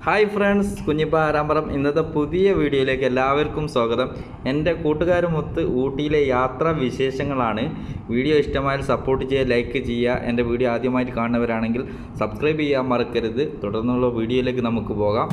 hi friends കുഞ്ഞിപ്പ ആരാമ്പറം ഇന്നത്തെ പുതിയ വീഡിയോയിലേക്ക് എല്ലാവർക്കും സ്വാഗതം എൻ്റെ കൂട്ടുകാരുമൊത്ത് ഊട്ടിയിലെ യാത്രാ വിശേഷങ്ങളാണ് വീഡിയോ ഇഷ്ടമായാൽ സപ്പോർട്ട് ചെയ്യുക ലൈക്ക് ചെയ്യുക എൻ്റെ വീഡിയോ ആദ്യമായിട്ട് കാണുന്നവരാണെങ്കിൽ സബ്സ്ക്രൈബ് ചെയ്യാൻ മറക്കരുത് തുടർന്നുള്ള വീഡിയോയിലേക്ക് നമുക്ക് പോകാം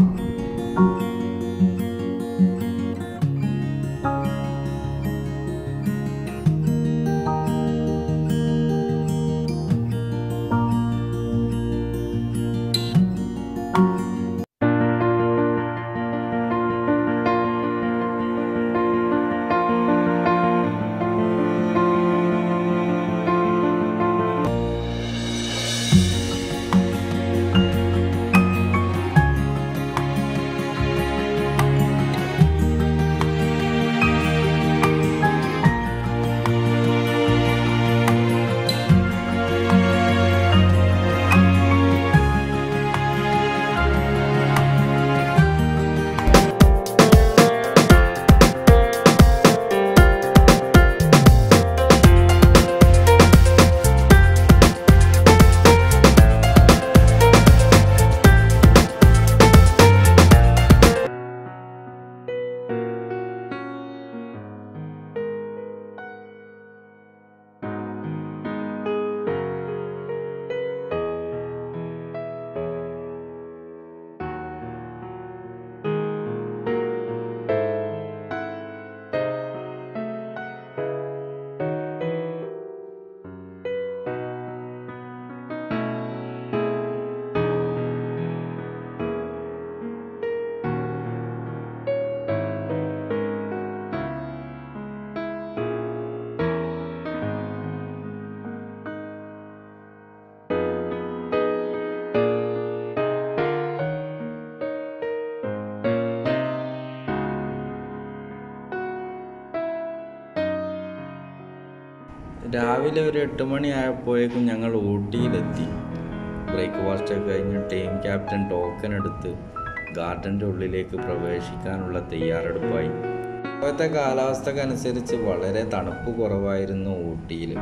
രാവിലെ ഒരു എട്ട് മണി ആയപ്പോഴേക്കും ഞങ്ങൾ ഊട്ടിയിലെത്തി ബ്രേക്ക്ഫാസ്റ്റ് ഒക്കെ കഴിഞ്ഞ് ടീം ക്യാപ്റ്റൻ ടോക്കൺ എടുത്ത് ഗാർഡൻ്റെ ഉള്ളിലേക്ക് പ്രവേശിക്കാനുള്ള തയ്യാറെടുപ്പായി ഇപ്പോഴത്തെ കാലാവസ്ഥക്കനുസരിച്ച് വളരെ തണുപ്പ് കുറവായിരുന്നു ഊട്ടിയിൽ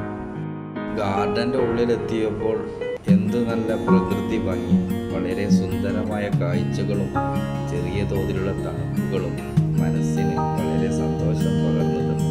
ഗാർഡൻ്റെ ഉള്ളിലെത്തിയപ്പോൾ എന്ത് നല്ല പ്രകൃതി ഭംഗി വളരെ സുന്ദരമായ കാഴ്ചകളും ചെറിയ തോതിലുള്ള തണുപ്പുകളും മനസ്സിന് വളരെ സന്തോഷം പകർന്നു തന്നു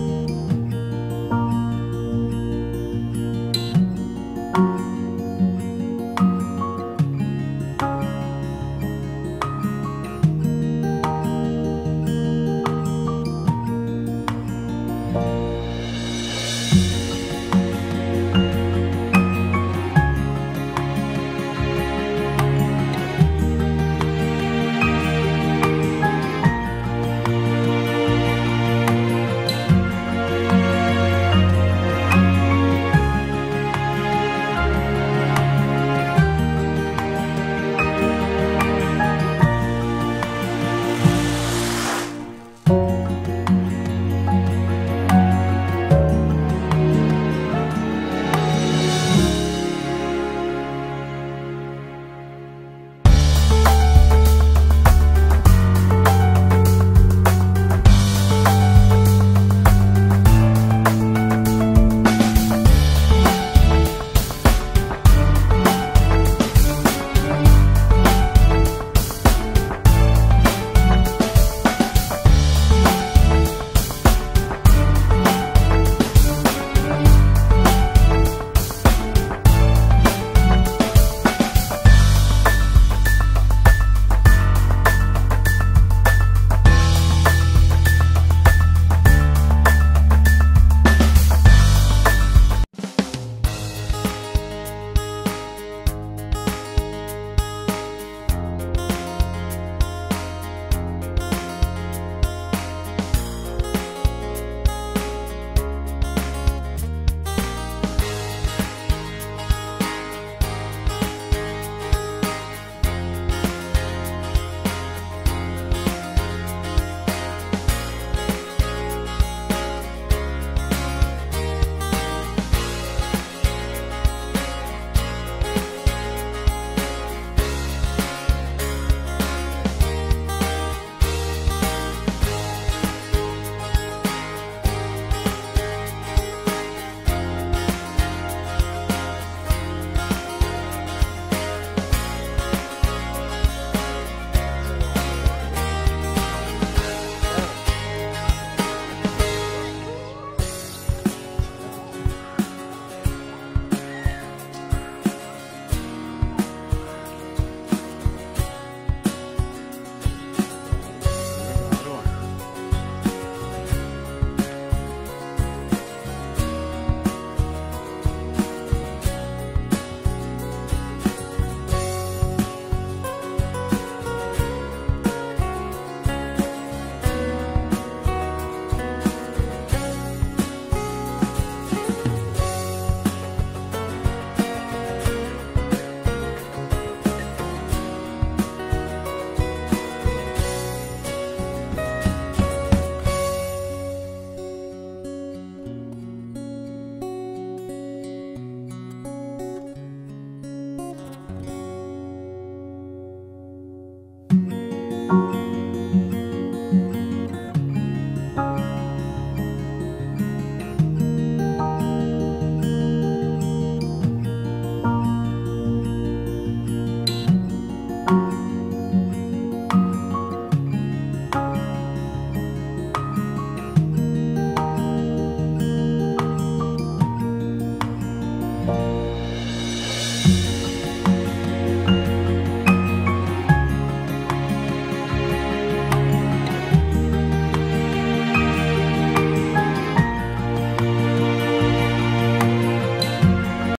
താങ്ക്